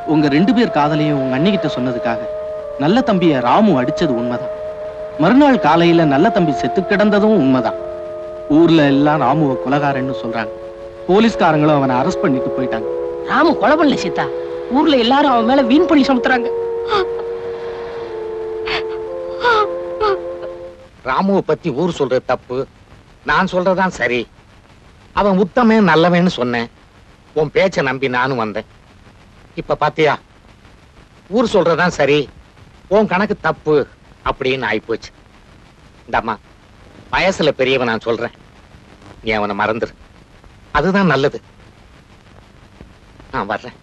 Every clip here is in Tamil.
உங்க ரெண்டு பேர் காதலையும் உங்க அண்ணிகிட்ட சொன்னதுக்காக நல்ல தம்பிய ராமு அடிச்சது உண்மைதான் மறுநாள் காலையில நல்ல தம்பி செத்து கிடந்ததும் உண்மைதான் ஊர்ல எல்லாம் ராமுவை கொலகாரன்னு சொல்றாங்க போலீஸ்காரங்களும் அவனை அரெஸ்ட் பண்ணிட்டு போயிட்டாங்க ராமு கொலை பண்ணல சீதா ஊர்ல எல்லாரும் அவன் மேல வீண் பழி சுமத்துறாங்க ராமுவை பத்தி ஊர் சொல்றது தப்பு நான் சொல்றதுதான் சரி அவன் உத்தமன் நல்லவன்னு சொன்னேன் உன் பேச்ச நம்பி நானும் வந்தேன் இப்ப பாத்தியா ஊர் சொல்றதுதான் சரி உன் கணக்கு தப்பு அப்படின்னு ஆயிப்போச்சு இந்தம்மா வயசுல பெரியவன் நான் சொல்றேன் நீ அவனை மறந்துரு அதுதான் நல்லது நான் வர்றேன்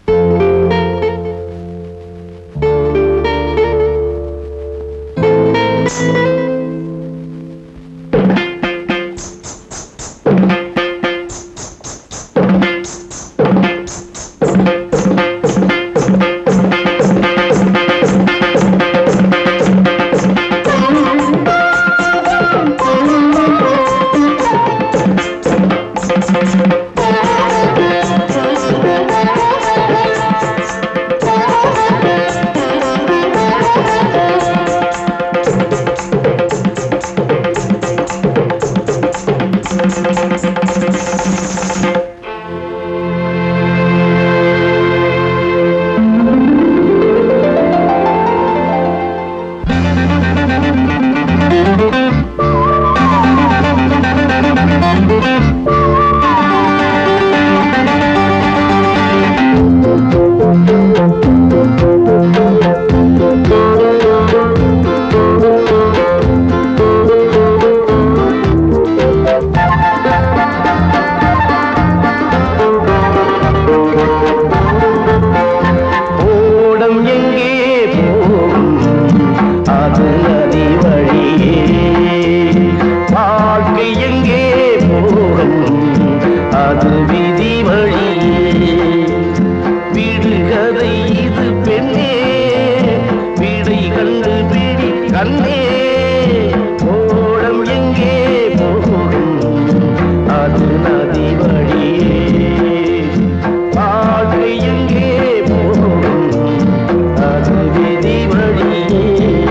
ஓடம் எங்கே போகும் அது நதி வழியே வாழ்க்கை எங்கே போகும் அது விதி வழியே விடுகதை இது பெண்ணே விடை கண்டு பிடி கண்ணே ஓடம் எங்கே போகும் அது நதி வழியே வாழ்க்கை எங்கே போகும் அது விதி வழியே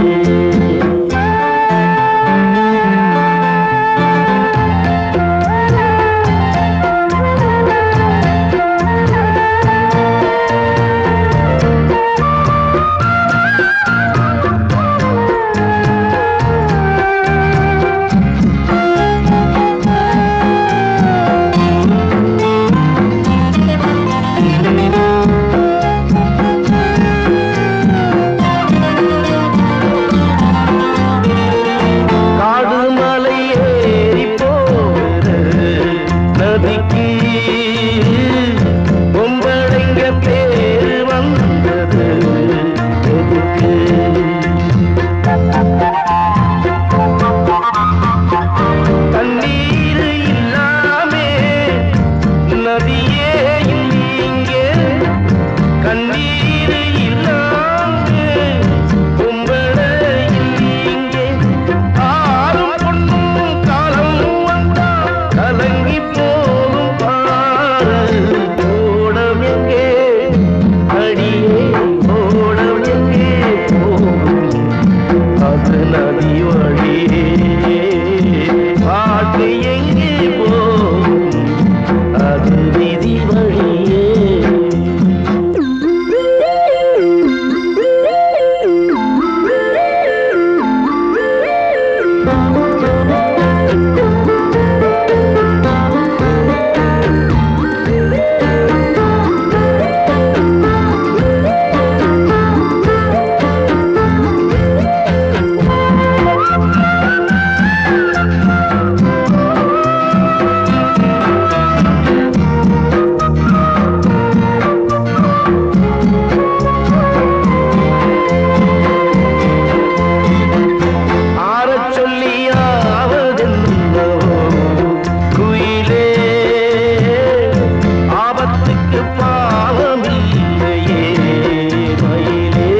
காடு மலை ஏறி போகிறது நதிக்கு பொம்பளைங்க பேரு வந்தது எதுக்கு தண்ணீர் இல்லாமே நதியே இங்கே கண்ணீர் இல்லாமே பொம்பளை இங்கே ஆறும் பொண்ணும் காலம் வந்தா கலங்கி போகும் பாரு ஓடம் எங்கே அடியே ஓடம் எங்கே போகும் அது நதி வழியே பாட்டு எங்கே போகும் அது விதி வழியே ஆறச் சொல்லியாவதென்னோ குயிலே ஆபத்துக்கு பாவமில்லையே மயிலே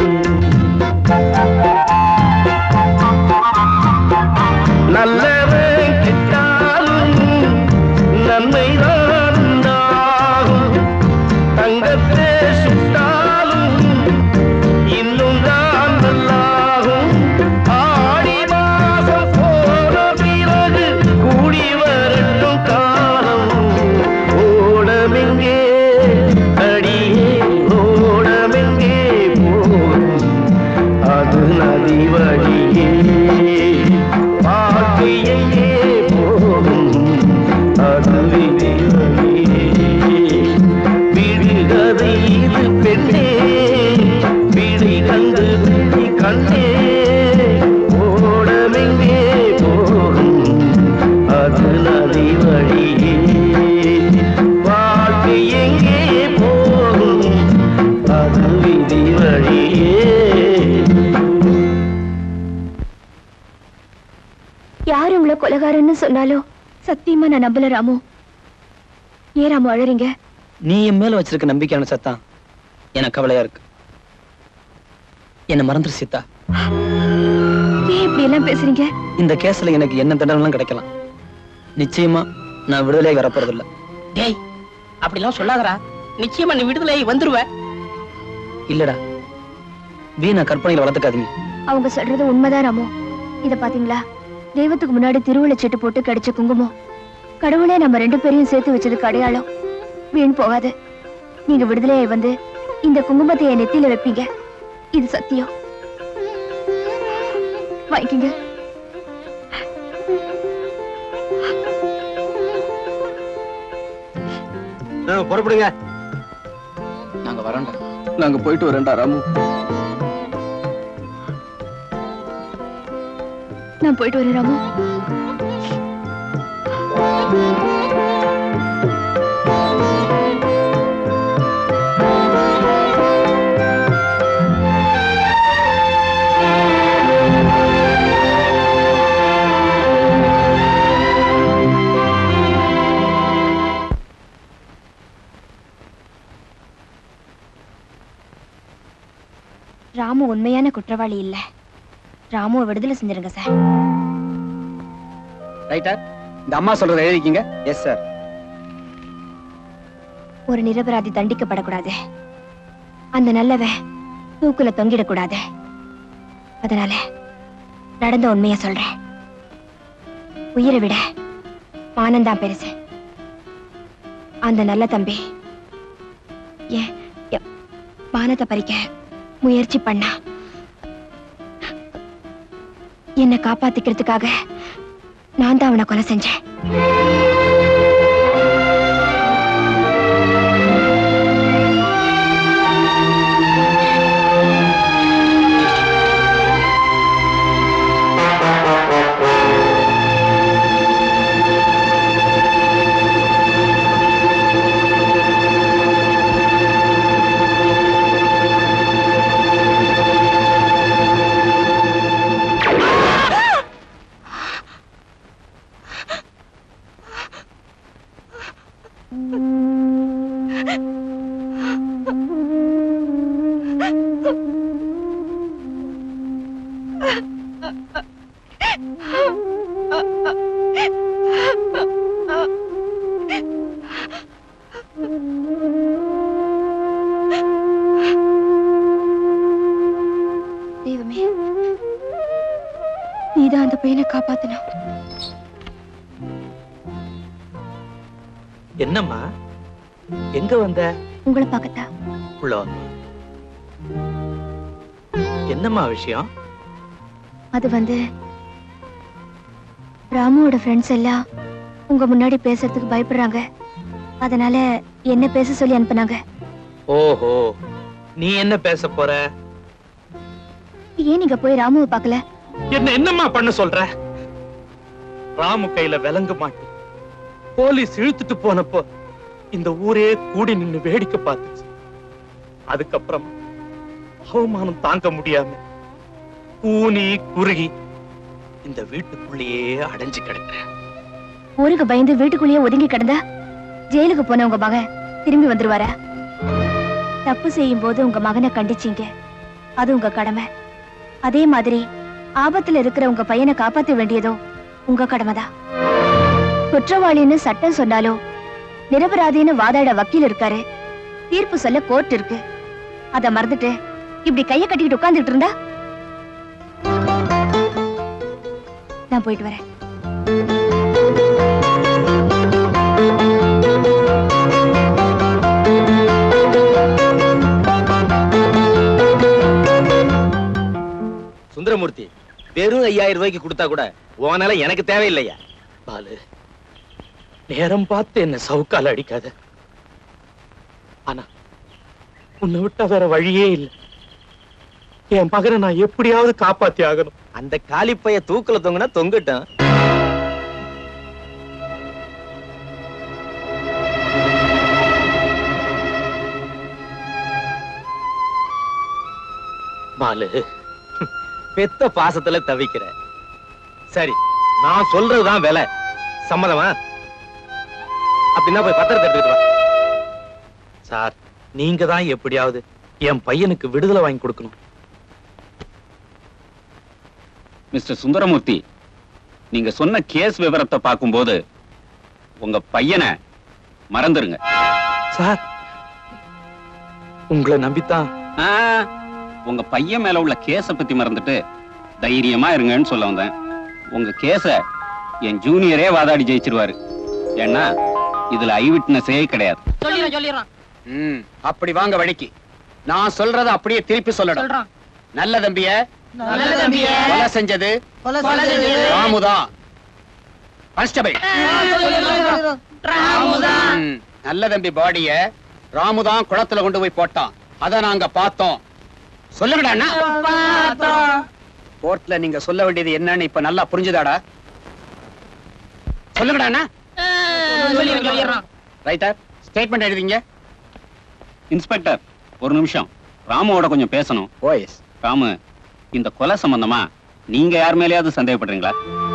நல்லவன் கெட்டாலும் நன்மைதான் உண்டாகும் தங்கத்தை சுட்டா இது பெண்ணே விழி கண்டு விழி கண்ணே ஓடமெங்கே போகும் அது நதி வழியே வாழ்க்கை எங்கே போகும் அது விதி வழியே யார் உங்களை கொலகாரன்னு சொன்னாலும் சத்தியமா நான் நம்பல ராமு ஏன் ராமு அழறீங்க நீ என் மேல வச்சிருக்க நம்பிக்கையான சத்தான் எனக்கு கவலையா இருக்கு என்ன மறந்துரு சீதா ஏன் இப்படி எல்லாம் பேசுறீங்க இந்த கேஸ்ல எனக்கு என்ன தண்டனைலாம் கிடைக்கலாம் நிச்சயமா நான் விடுதலையாகி வரப்போறது இல்ல டேய் அப்படிலாம் சொல்லாதடா நிச்சயமா நீ விடுதலை வந்துருவ இல்லடா வீணா கற்பனையில வளர்த்துக்காதீங்க அவங்க சொல்றது உண்மைதான் ராமு இத பாத்தீங்களா தெய்வத்துக்கு முன்னாடி திருவிழா சீட்டு போட்டு கிடைச்ச குங்குமம் கடவுளே நம்ம ரெண்டு பேரையும் சேர்த்து வச்சதுக்கு அடையாளம் வீண் போகாது நீங்க விடுதலையாய் வந்து இந்த குங்குமத்தை என் நெத்தியில வைப்பீங்க இது சத்தியம் வாங்கிக்கங்க புறப்படுங்க நாங்க வரோம்டா நாங்க போயிட்டு வரேன்டா ராமு நான் போயிட்டு வரேன் ராமு ராமு உண்மையான குற்றவாளி இல்ல ராமுவை விடுதலை செஞ்சிருங்க சார் ரைட்டா இந்த அம்மா சொல்றதை எழுதிக்கிங்க எஸ் சார் ஒரு நிரபராதி தண்டிக்கப்படக்கூடாது அந்த நல்லவன் தூக்குல தொங்கிடக்கூடாது அதனால நடந்த உண்மைய சொல்றேன் உயிரை விட மானம்தான் பெருசு அந்த நல்ல தம்பி ஏன் எ- மானத்தை பறிக்க முயற்சி பண்ணா என்னை காப்பாத்திக்கிறதுக்காக நான் தான் அவனை கொலை செஞ்சேன் தெய்வமே நீதான் அந்த பையனை காப்பாத்தணும் என்னம்மா எங்க வந்த உங்களை பார்க்கத்தா உள்ள வாம்மா. என்னம்மா விஷயம் அது வந்து ராமுவோட ஃப்ரெண்ட்ஸ் எல்லாம் உங்க முன்னாடி பேசுறதுக்கு பயப்படுறாங்க அதனால என்ன பேச சொல்லி அனுப்புனாங்க ஓஹோ நீ என்ன பேச போற ஏன் நீங்க போய் ராமுவை பார்க்கல என்ன என்னம்மா பண்ண சொல்ற ராமு கையில விலங்கு மாட்டு போலீஸ் இழுத்துட்டு போனப்போ இந்த ஊரே கூடி நின்னு வேடிக்கை பார்த்துச்சு அதுக்கப்புறம் அவமானம் தாங்க முடியாம கூனி குறுகி இந்த வீட்டுக்குள்ளேயே அடைஞ்சு கிடக்குறேன் ஊருக்கு பயந்து வீட்டுக்குள்ளேயே ஒதுங்கி கிடந்தா ஜெயிலுக்கு போன உங்க மகன் திரும்பி வந்துருவாரா தப்பு செய்யும் போது உங்க மகனை கண்டிச்சீங்க அது உங்க கடமை அதே மாதிரி ஆபத்துல இருக்கிற உங்க பையனை காப்பாத்த வேண்டியதோ உங்க கடமைதான் குற்றவாளின்னு சட்டம் சொன்னாலும் நிரபராதின்னு வாதாட வக்கீல் இருக்காரு தீர்ப்பு சொல்ல கோர்ட் இருக்கு அத மறந்துட்டு இப்படி கைய கட்டிக்கிட்டு உட்கார்ந்துட்டு இருந்தா நான் போயிட்டு வரேன் சுந்தரமூர்த்தி வெறும் ஐயாயிரம் ரூபாய்க்கு கொடுத்தா கூட உனால எனக்கு தேவையில்லையா பாலு நேரம் பார்த்து என்ன சவுக்கால அடிக்காத ஆனா உன்னை விட்டா வேற வழியே இல்லை என் மகனை நான் எப்படியாவது காப்பாத்தி ஆகணும் அந்த காலிப்பைய தூக்குல தொங்குனா தொங்கட்டும் மாலு பெத்த பாசத்துல தவிக்கிற சரி நான் சொல்றதுதான் விலை சம்மதமா அப்படின்னா போய் பத்திரத்தை எடுத்துட்டு வா சார் நீங்க தான் எப்படியாவது என் பையனுக்கு விடுதலை வாங்கி கொடுக்கணும் மிஸ்டர் சுந்தரமூர்த்தி நீங்க சொன்ன கேஸ் விவரத்தை பார்க்கும்போது உங்க பையனை மறந்துருங்க சார் உங்களை நம்பித்தான் ஆ, உங்க பையன் மேல உள்ள கேஸ பத்தி மறந்துட்டு தைரியமா இருங்கன்னு சொல்ல வந்தேன் உங்க கேஸ என் ஜூனியரே வாதாடி ஜெயிச்சிருவாரு ஏன்னா இதுல ஐ விட்னஸே கிடையாது சொல்லிடுறோம் சொல்லிடுறோம் ம், அப்படி வாங்க வழிக்கு நான் சொல்றத அப்படியே திருப்பி சொல்லணும் சொல்றோம் நல்ல தம்பிய நல்ல தம்பிய கொலை செஞ்சது கொலை செஞ்சது ராமுதா கான்ஸ்டபிள் ராமுதான் ம், நல்ல தம்பி பாடிய ராமுதான் குளத்துல கொண்டு போய் போட்டான் அத நாங்க பார்த்தோம் சொல்லுங்கடா அண்ணா பார்த்தோம் கோர்ட்ல நீங்க சொல்ல வேண்டியது என்னன்னு இப்ப நல்லா புரிஞ்சுதாடா சொல்லுங்கடா அண்ணா சொல்லிடுறோம் சொல்லிடுறோம் ரைட்டர் ஸ்டேட்மெண்ட் எழுதிங்க இன்ஸ்பெக்டர் ஒரு நிமிஷம் ராமுவோட கொஞ்சம் பேசணும் ஓஎஸ் ராமு இந்த கொலை சம்பந்தமா நீங்க யார் மேலயாவது சந்தேகப்படுறீங்களா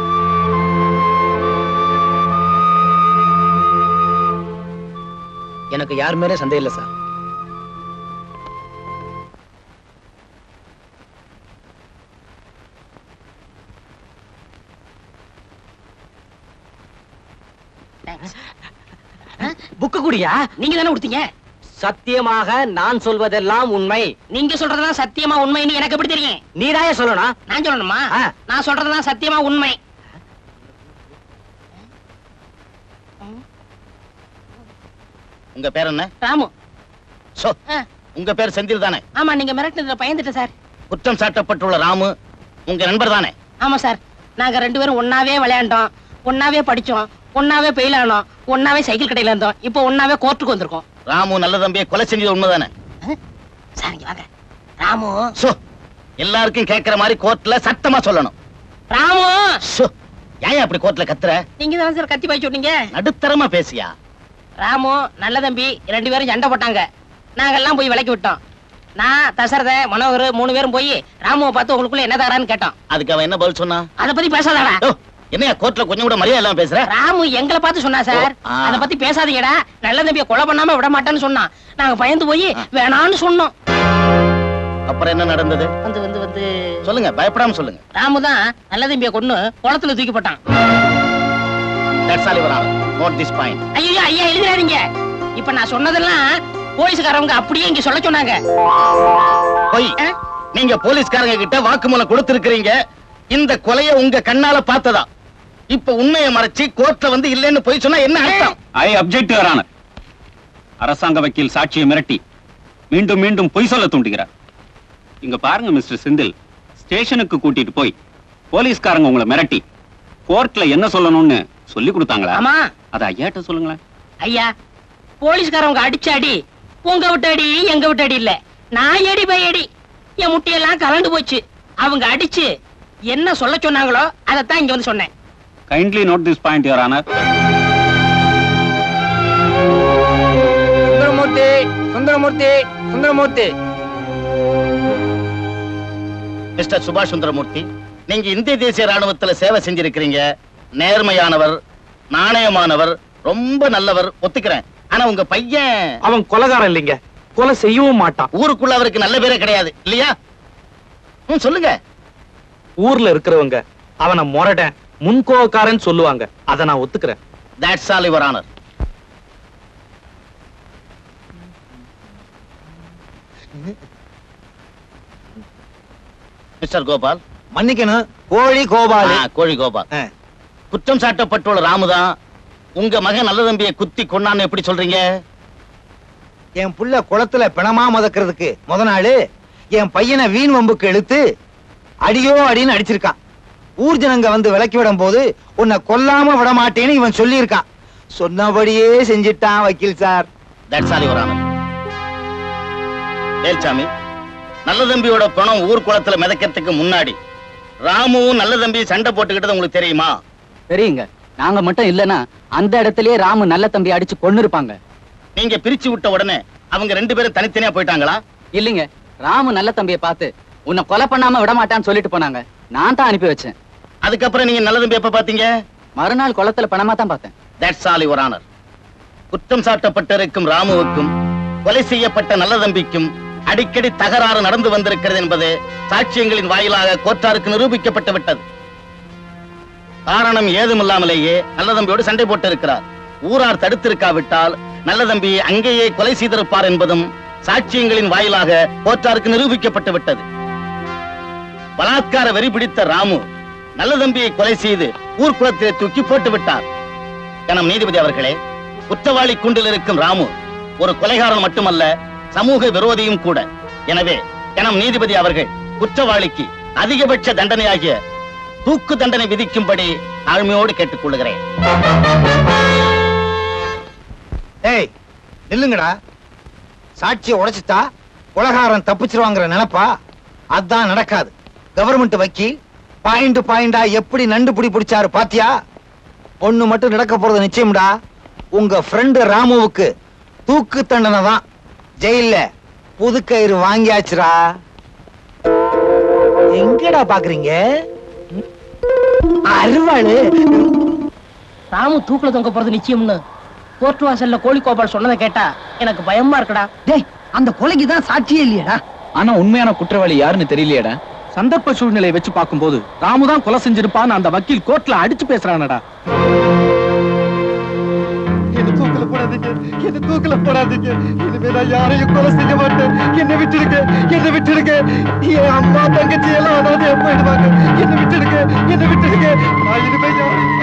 எனக்கு யார் மேலே சந்தேகம் இல்லை சார் புக்கு குடியா நீங்க தானே கொடுத்தீங்க சத்தியமாக நான் சொல்வதெல்லாம் உண்மை நீங்க சொல்றதுதான் சத்தியமா உண்மைன்னு எனக்கு எப்படி தெரியும் நீராய சொல்லணும் நான் சொல்லணுமா ஆ. நான் சொல்றதுதான் சத்தியமா உண்மை உங்க பேர் என்ன ராமு சோ ஆ. உங்க பேர் செந்தில் தானே ஆமா நீங்க மிரட்டினதுல பயந்துட்டேன் சார் குற்றம் சாட்டப்பட்டுள்ள ராமு உங்க நண்பர் தானே ஆமா சார் நாங்க ரெண்டு பேரும் ஒன்னாவே விளையாண்டோம் ஒன்னாவே படிச்சோம் ஒன்னாவே பெயில் ஆனோம் ஒன்னாவே சைக்கிள் கடையில இருந்தோம் இப்போ ஒன்னாவே கோர்ட்டுக்கு வந்திருக்கோம் ராமு நல்ல தம்பியை கொலை செஞ்சது உண்மைதானே சார் இங்க வாங்க ராமு சோ எல்லாருக்கும் கேட்கிற மாதிரி கோர்ட்ல சத்தமா சொல்லணும் ராமு சோ ஏன் அப்படி கோர்ட்ல கத்துற நீங்க தான் சார் கத்தி பாய்ச்சி விட்டீங்க நடுத்தரமா பேசியா ராமு நல்ல தம்பி ரெண்டு பேரும் சண்டை போட்டாங்க நாங்கெல்லாம் போய் விலக்கி விட்டோம் நான் தசரத மனோகர் மூணு பேரும் போய் ராமுவை பார்த்து உங்களுக்குள்ள என்ன தரான்னு கேட்டோம் அதுக்கு அவன் என்ன பதில் சொன்னா அத பத்தி பேசாதடா யோ, என்னையா கோர்ட்ல கொஞ்சம் கூட மரியாதை இல்லாம பேசுற ராமு எங்களை பார்த்து சொன்னா சார் ஓ, ஆ. அத பத்தி பேசாதீங்கடா நல்ல தம்பியை கொலை பண்ணாம விட மாட்டேன்னு சொன்னான் நாங்க பயந்து போய் வேணான்னு சொன்னோம் அப்புறம் என்ன நடந்தது வந்து வந்து வந்து சொல்லுங்க பயப்படாம சொல்லுங்க ராமு தான் நல்ல தம்பியை கொண்டு குளத்துல தூக்கி போட்டான் That's all your honor. Note this point. ஐயோ ஐயா எழுதுறாதீங்க இப்ப நான் சொன்னதெல்லாம் போலீஸ்காரவங்க அப்படியே இங்க சொல்ல சொன்னாங்க பொய் ஆ? நீங்க போலீஸ்காரங்க கிட்ட வாக்குமூலம் கொடுத்திருக்கிறீங்க இந்த கொலைய உங்க கண்ணால பார்த்ததா இப்ப உண்மையை மறைச்சு கோர்ட்ல வந்து இல்லைன்னு போய் சொன்னா என்ன அர்த்தம் ஐ அப்ஜெக்ட் ஆனர் அரசாங்க வக்கீல் சாட்சியை மிரட்டி மீண்டும் மீண்டும் பொய் சொல்ல தூண்டுகிறார் இங்க பாருங்க மிஸ்டர் செந்தில் ஸ்டேஷனுக்கு கூட்டிட்டு போய் போலீஸ்காரங்க உங்களை மிரட்டி கோர்ட்ல என்ன சொல்லணும்னு சொல்லி கொடுத்தாங்களா ஆமா அத ஐயாட்ட சொல்லுங்களேன் ஐயா போலீஸ்காரவங்க அடிச்ச அடி உங்க விட்ட அடி எங்க விட்ட அடி இல்ல நான் எடி பை அடி என் முட்டையெல்லாம் கலண்டு போச்சு அவங்க அடிச்சு என்ன சொல்ல சொன்னாங்களோ அதைத்தான் இங்க வந்து சொன்னேன் kindly note this point your honour Sundaramoorthy Sundaramoorthy Sundaramoorthy mister Subash Sundaramoorthy நீங்க இந்திய தேசிய ராணுவத்துல சேவை செஞ்சிருக்கிறீங்க நேர்மையானவர் நாணயமானவர் ரொம்ப நல்லவர் ஒத்துக்கிறேன் ஆனா உங்க பையன் அவன் கொலகாரன் இல்லைங்க கொலை செய்யவும் மாட்டான் ஊருக்குள்ள அவருக்கு நல்ல பேரே கிடையாது இல்லையா ம், சொல்லுங்க ஊர்ல இருக்கிறவங்க அவனை முரடன் முன்கோவக்காரன் சொல்லுவாங்க அத நான் ஒத்துக்கிறேன் That's all your honor. Mister Gopal மன்னிக்கணும் கோழி கோபாலு ஆ, கோழி கோபால் ஆ. குற்றம் சாட்டப்பட்டுள்ள ராமுதான் உங்க மகன் நல்ல தம்பியை குத்தி கொண்டான்னு எப்படி சொல்றீங்க என் புள்ள குளத்துல பிணமா மதக்கிறதுக்கு முத நாள் என் பையனை வீண் வம்புக்கு இழுத்து அடியோ அடின்னு அடிச்சிருக்கான் ஊர் ஜனங்க வந்து விலக்கி விடும் போது உன்னை கொல்லாம விட மாட்டேன்னு இவன் சொல்லியிருக்கான் சொன்னபடியே செஞ்சிட்டான் வக்கீல் sir That's all your honor. Velsamy நல்ல தம்பியோட பணம் ஊர் குளத்துல மிதக்கிறதுக்கு முன்னாடி ராமுவும் நல்ல தம்பி சண்டை போட்டுக்கிட்டது உங்களுக்கு தெரியுமா தெரியுங்க நாங்க மட்டும் இல்லனா அந்த இடத்துலயே ராமு நல்ல தம்பி அடிச்சு கொன்னு இருப்பாங்க நீங்க பிரிச்சு விட்ட உடனே அவங்க ரெண்டு பேரும் தனித்தனியா போயிட்டாங்களா இல்லைங்க ராமு நல்ல தம்பியை பார்த்து உன்னை கொலை பண்ணாம விட மாட்டான்னு சொல்லிட்டு போனாங்க நான் தான் அனுப்பி வச்சேன் அதுக்கப்புறம் நீங்க நல்ல தம்பி எப்ப பாத்தீங்க மறுநாள் குளத்துல பணமா தான் பார்த்தேன் தட்ஸ் ஆல் யுவர் ஆனர் குற்றம் சாட்டப்பட்டிருக்கும் ராமுவுக்கும் கொலை செய்யப்பட்ட நல்ல தம்பிக்கும் அடிக்கடி தகராறு நடந்து வந்திருக்கிறது என்பது சாட்சியங்களின் வாயிலாக கோர்ட்டாருக்கு நிரூபிக்கப்பட்டு விட்டது காரணம் ஏதுமில்லாமலேயே நல்ல தம்பியோடு சண்டை போட்டு இருக்கிறார் ஊரார் தடுத்திருக்காவிட்டால் நல்ல தம்பி அங்கேயே கொலை செய்திருப்பார் என்பதும் சாட்சியங்களின் வாயிலாக கோர்ட்டாருக்கு நிரூபிக்கப்பட்டு விட்டது பலாத்கார வெறி பிடித்த ராமு நல்ல தம்பியை கொலை செய்து ஊர்க்குளத்திலே தூக்கி போட்டு விட்டார் கனம் நீதிபதி அவர்களே குற்றவாளி குண்டில் இருக்கும் ராமு ஒரு கொலைகாரன் மட்டுமல்ல சமூக விரோதியும் கூட எனவே கனம் நீதிபதி அவர்கள் குற்றவாளிக்கு அதிகபட்ச தண்டனையாகிய தூக்கு தண்டனை விதிக்கும்படி தாழ்மையோடு கேட்டுக்கொள்கிறேன் ஏய் நில்லுங்கடா சாட்சியை உடைச்சிட்டா உலகாரன் தப்பிச்சிருவாங்கிற நினைப்பா அதான் நடக்காது கவர்மெண்ட் வக்கீல் பாயிண்ட் பாயிண்டா எப்படி நண்டு பிடி பிடிச்சாரு பாத்தியா ஒண்ணு மட்டும் நடக்க போறது நிச்சயம்டா உங்க ஃப்ரெண்டு ராமுவுக்கு தூக்கு தண்டனை தான் ஜெயில்ல புது கயிறு வாங்கியாச்சுடா எங்கடா பாக்குறீங்க அருவாளு ராமு தூக்குல தொங்க போறது நிச்சயம்னு கோர்ட் வாசல்ல கோழி கோபால் சொன்னதை கேட்டா எனக்கு பயமா இருக்குடா டேய் அந்த கொலைக்கு தான் சாட்சியே இல்லையடா ஆனா உண்மையான குற்றவாளி யாருன்னு தெரியலையேடா சந்தர்ப்ப சூழ்நிலையை வச்சு பார்க்கும்போது ராமு தான் கொலை செஞ்சிருப்பான்னு அந்த வக்கீல் கோர்ட்ல அடிச்சு பேசுறானடா என்ன தூக்கல போடாதீங்க என்ன தூக்கல போடாதீங்க இனிமே நான் யாரையும் கொலை செய்ய மாட்டேன் என்ன விட்டுடுங்க என்ன விட்டுடுங்க என் அம்மா தங்கச்சி எல்லாம் அனாதையா போயிடுவாங்க என்ன விட்டுடுங்க என்ன விட்டுடுங்க நான் இனிமே யாரையும்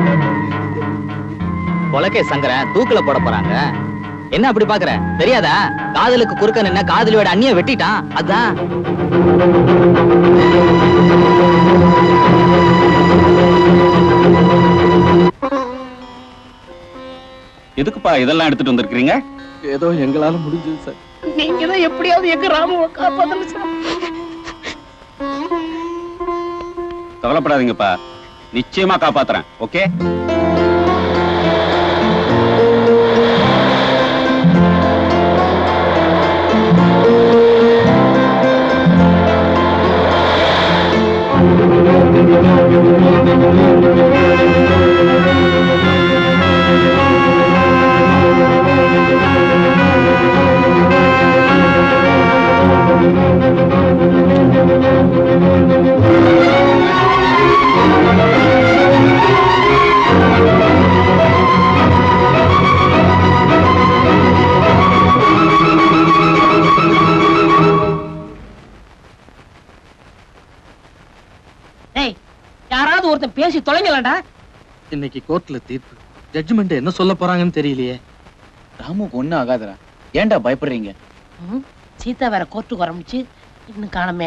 கொலக்கே சங்கரன் தூக்குல போட போறாங்க என்ன அப்படி பாக்குற தெரியாதா காதலுக்கு குறுக்க நின்ன காதலியோட அண்ணிய வெட்டிட்டான் அதான் எதுக்குப்பா இதெல்லாம் எடுத்துட்டு வந்திருக்கீங்க ஏதோ எங்களால முடிஞ்சது சார் நீங்க தான் எப்படியாவது எங்க ராமுவை காப்பாத்தணும் சார் கவலைப்படாதீங்கப்பா நிச்சயமா காப்பாத்துறேன் ஓகே டேய் யாராவது ஒருத்தன் பேசி தொலைங்களடா இன்னைக்கு கோர்ட்ல தீர்ப்பு ஜட்ஜ்மெண்ட் என்ன சொல்ல போறாங்கன்னு தெரியலையே ராமுக்கு ஒண்ணும் ஆகாதுடா ஏன்டா பயப்படுறீங்க சீதா வேற கோர்ட்டுக்கு வரமிச்சு இன்னும் காணமே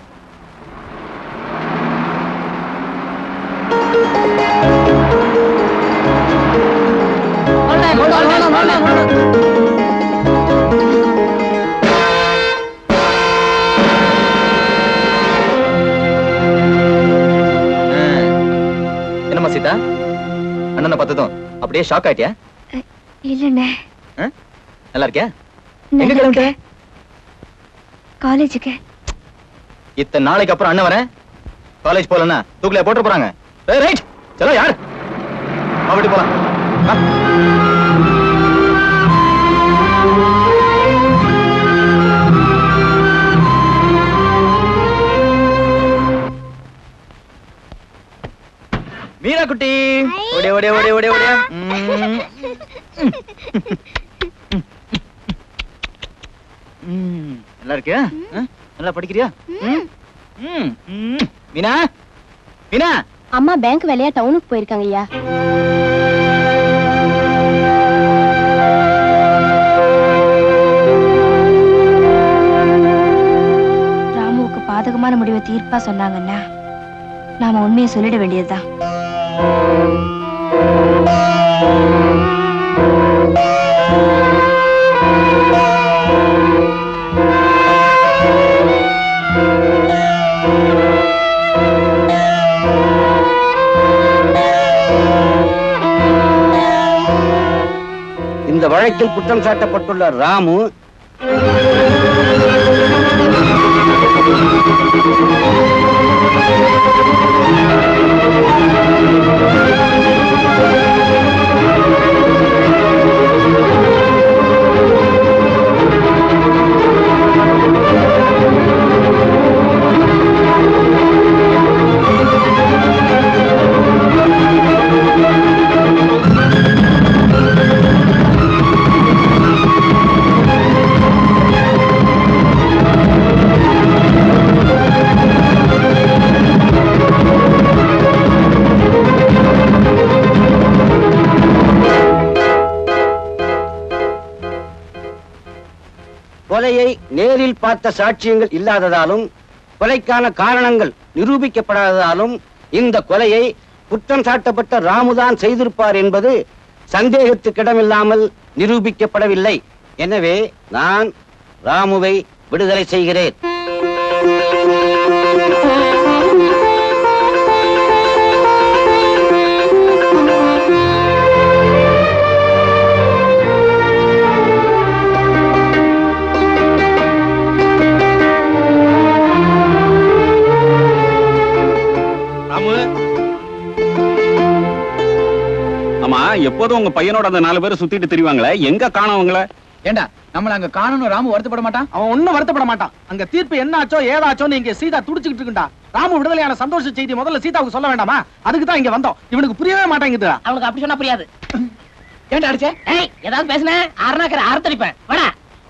என்னம்மா சீதா அண்ணனை பார்த்ததும் அப்படியே ஷாக் ஆயிட்டியா இல்லண்ணே நல்லா இருக்கியா நல்லா எங்க கிளம்பிட்ட காலேஜுக்கு இத்தனை நாளைக்கு அப்புறம் அண்ணன் வரேன் காலேஜ் போலன்னா தூக்கில போட்டு போறாங்க ரைட் சலோ யார் அப்படி போலாம் வா. மீரா குட்டி ஓடிய ஓடிய ஓடிய ஓடிய ஓடிய ம். ம். நல்லா இருக்கியா ஆ? நல்லா படிக்கிறியா ம். ம். ம். மீனா மீனா அம்மா பேங்க் வேலையா டவுனுக்கு போயிருக்காங்க ஐயா ராமுவுக்கு பாதகமான முடிவை தீர்ப்பா சொன்னாங்கன்னா நாம உண்மையை சொல்லிட வேண்டியதுதான் வழக்கில் குற்றம் சாட்டப்பட்டுள்ள ராமு கொலையை நேரில் பார்த்த சாட்சியங்கள் இல்லாததாலும் கொலைக்கான காரணங்கள் நிரூபிக்கப்படாததாலும் இந்த கொலையை குற்றம் சாட்டப்பட்ட ராமுதான் செய்திருப்பார் என்பது சந்தேகத்துக்கிடமில்லாமல் நிரூபிக்கப்படவில்லை எனவே நான் ராமுவை விடுதலை செய்கிறேன் ராமு ஆமா எப்போதும் உங்க பையனோட அந்த நாலு பேரும் சுத்திட்டு திரிவாங்களே எங்க காணவங்கள ஏண்டா நம்மள அங்க காணணும் ராமு வருத்தப்பட மாட்டான் அவன் ஒண்ணும் வருத்தப்பட மாட்டான் அங்க தீர்ப்பு என்ன ஆச்சோ ஏதாச்சோன்னு இங்க சீதா துடிச்சுக்கிட்டு இருக்குண்டா ராமு விடுதலையான சந்தோஷ செய்தி முதல்ல சீதாவுக்கு சொல்ல வேண்டாமா அதுக்கு தான் இங்க வந்தோம் இவனுக்கு புரியவே மாட்டேங்குதுடா அவனுக்கு அப்படி சொன்னா புரியாது ஏண்டா அடிச்சே ஏய் ஏதாவது பேசுன அரணாக்கிற அறுத்தடிப்பேன் வாடா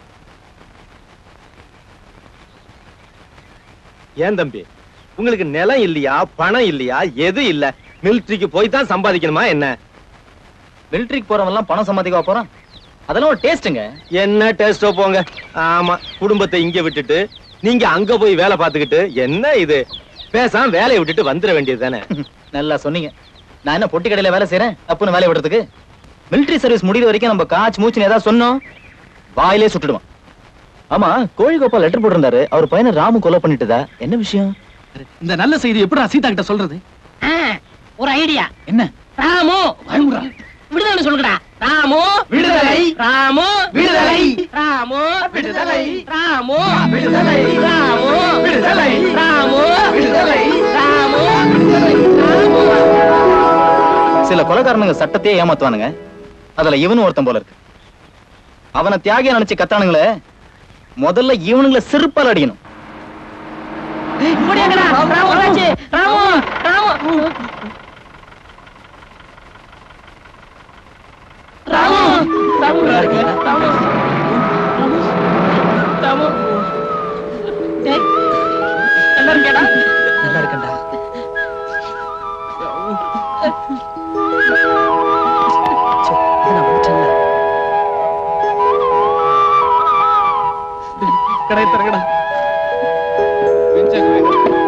ஏன் தம்பி உங்களுக்கு நிலம் இல்லையா பணம் இல்லையா எது இல்ல மிலிட்டரிக்கு போய் தான் சம்பாதிக்கணுமா என்ன மிலிட்டரிக்கு போறவன் எல்லாம் பணம் சம்பாதிக்க போறான் அதெல்லாம் ஒரு டேஸ்ட்டுங்க என்ன டேஸ்டோ போங்க ஆமா குடும்பத்தை இங்க விட்டுட்டு நீங்க அங்க போய் வேலை பார்த்துக்கிட்டு என்ன இது பேசாம வேலையை விட்டுட்டு வந்துட வேண்டியது தானே நல்லா சொன்னீங்க நான் என்ன பொட்டி கடையில வேலை செய்யறேன் தப்புன்னு வேலையை விடுறதுக்கு மிலிட்டரி சர்வீஸ் முடிகிற வரைக்கும் நம்ம காச்சு மூச்சுன்னு ஏதாவது சொன்னோம் வாயிலே சுட்டுடுவான் ஆமா கோழிகோபால் லெட்டர் போட்டிருந்தாரு அவர் பையனை ராமு கொலை பண்ணிட்டுதா என்ன விஷயம் இந்த நல்ல செய்தி எப்படி சீதா கிட்ட சொல்றது ஆ, ஒரு ஐடியா என்ன ராமு விடுதலை சொல்லுங்கடா ராமு விடுதலை. ராமு விடுதலை. ராமு விடுதலை. ராமு விடுதலை. ராமு விடுதலை. ராமு விடுதலை. ராமு சில கொலைகாரனுங்க சட்டத்தையே ஏமாத்துவானுங்க அதுல இவனும் ஒருத்தன் போல இருக்கு அவனை தியாகியா நினைச்சு கத்தானுங்களே முதல்ல இவனுங்களை செருப்பால் அடிக்கணும் முடியாங்கடா ராமு வந்தாச்சு ராமு ராமு ராமு ராமு ராமு ராமு டேய் நல்லா இருக்கேடா நல்லா இருக்கேன்டா கடை தரங்கடா